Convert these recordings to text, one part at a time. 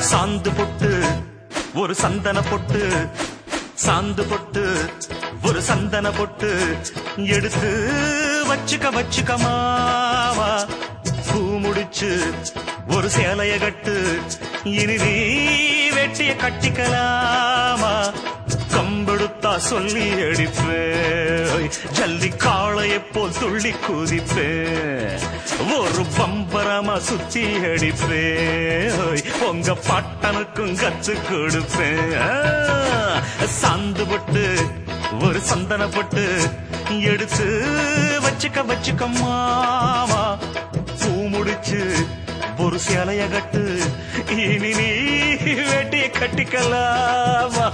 சாந்து பொட்டு ஒரு சந்தன பொட்டு சாந்து பொட்டு ஒரு சந்தன பொட்டு எடுத்து வச்சுக்க வச்சுக்க மாவா பூ முடிச்சு ஒரு சேலைய கட்டு இனி நீ வெட்டிய கட்டிக்கலாமா கம்பெடுத்தா சொல்லி அடிப்பேன் ஜல்லி காளையை போல் துள்ளி குதிப்பேன் ஒரு பம்பரமா சுத்தி அடிப்பேன் உங்க பட்டனுக்கும் கத்து கொடுப்பேன் ஆ, சாந்து போட்டு ஒரு சந்தன போட்டு எடுத்து வச்சுக்க வச்சுக்க மாமா பூ முடிச்சு ஒரு சேலைய கட்டு இனி நீ வேட்டிய கட்டிக்கலாமா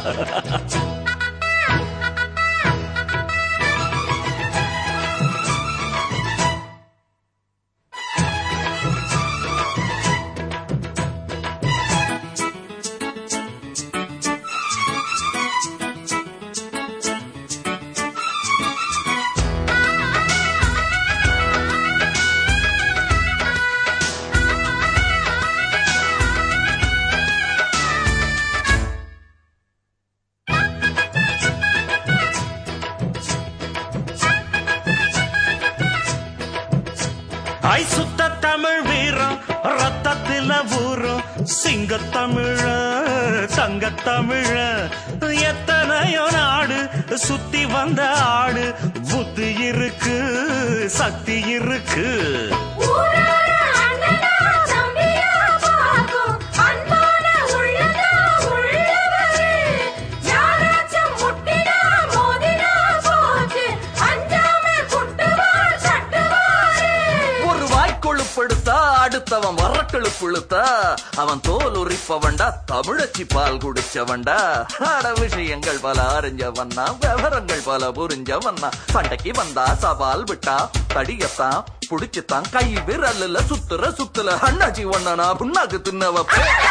ஐ சுத்த தமிழ் வீரம் ரத்தத்தில ஊரும் சிங்க தமிழ தங்க தமிழ எத்தனையோ நாடு சுத்தி வந்த ஆடு புத்தி இருக்கு சக்தி இருக்கு ஊரார அண்ணனா தம்பியா பார்க்கும் அன்பான உள்ளதா உள்ளவரே யாராச்சும் முட்டினா மோதினா போச்சு அஞ்சாம குட்டுவார் சட்டுவாரே ஒரு வாய்க்கொழுப்படுத்தா அடுத்தவன் வரக்கொழுப்புழுத்தா அவன் தோல் உரிப்பவன்டா தமிழச்சி பால் குடிச்சவன்டா அட விஷயங்கள் பல அறிஞ்சவன்னா விவரங்கள் பல புரிஞ்சவன்னா சண்டைக்கு வந்தா சவால் விட்டா தடியத்தான் புடிச்சுத்தான் கை விரல்ல சுத்துற சுத்துல அண்ணாச்சி ஒண்ணனா புண்ணாக்கு தின்னவ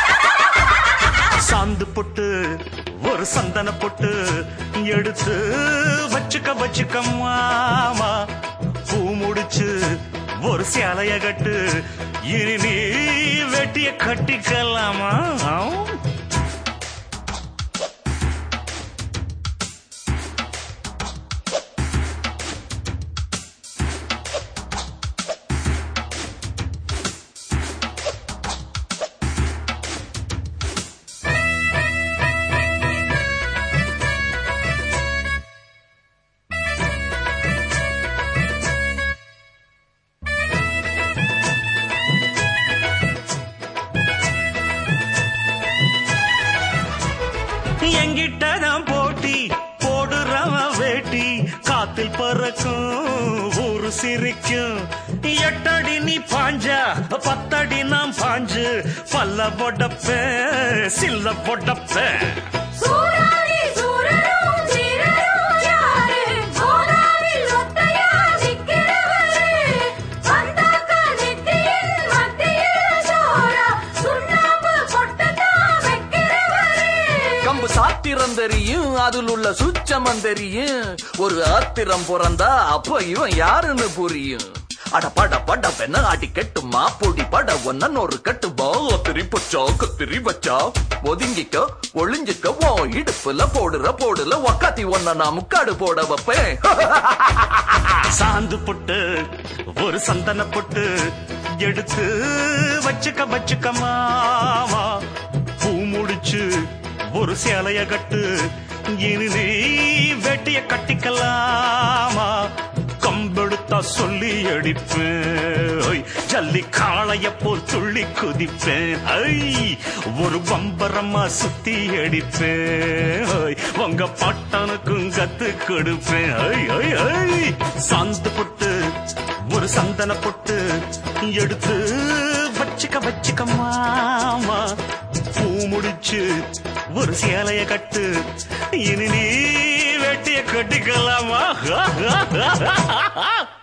சாந்து பொட்டு ஒரு சந்தன பொட்டு எடுத்து வச்சுக்க வச்சுக்க மாமா பூ முடிச்சு ஒரு சேலைய கட்டு இனி நீ வெட்டிய கட்டிக்கலாமா எங்கிட்ட தான் போட்டி போடுறவன் வேட்டி காத்தில் பறக்கும் ஊரு சிரிக்கும் எட்டடி நீ பாஞ்சா பத்தடி நாம் பாஞ்சு பல்ல பொடப்பேன் சில்ல பொடப்பேன் சூராரி சூரரும் வீரரும் யாரு கோதாவில் ஒத்தையா நிக்கிறவரே வந்தாக்கா நெத்தியின் மத்தியில் சோரா சுண்ணாம்பு பொட்டத்தா வைக்கிறவரே கம்பு சாத்திரம் தெரியும் அதில் உள்ள சூச்சமம் தெரியும் ஒரு ஆத்திரம் பிறந்தா அப்ப இவன் யாருன்னு புரியும் அட பட பட பெண்ண ஆட்டி கெட்டுமா பொடி பட ஒன்னன் ஒரு கட்டு பாத்திரி பச்சா கத்திரி வச்சா ஒதுங்கிக்க ஒளிஞ்சிக்க ஓ இடுப்புல போடுற போடுல ஒக்காத்தி ஒன்ன நான் முக்காடு போட வைப்பேன் சாந்து பொட்டு ஒரு சந்தன பொட்டு எடுத்து வச்சுக்க வச்சுக்க மாமா பூ முடிச்சு ஒரு சேலைய கட்டு இனி நீ வெட்டிய கட்டிக்கலாமா கம்பெடுத்தா சொல்லி அடிப்பேன் ஐ, ஜல்லி காளைய போல் துள்ளி குதிப்பேன் ஐ ஒரு பம்பரமா சுத்தி அடிப்பேன் ஐ, உங்க பட்டனுக்கும் கத்து கொடுப்பேன் ஐ, ஐ, ஐ. சாந்து பொட்டு ஒரு சந்தன பொட்டு எடுத்து வச்சுக்க வச்சுக்க மாமா பூ முடிச்சு ஒரு சேலைய கட்டு இனி நீ வெட்டிய கட்டிக்கலாமா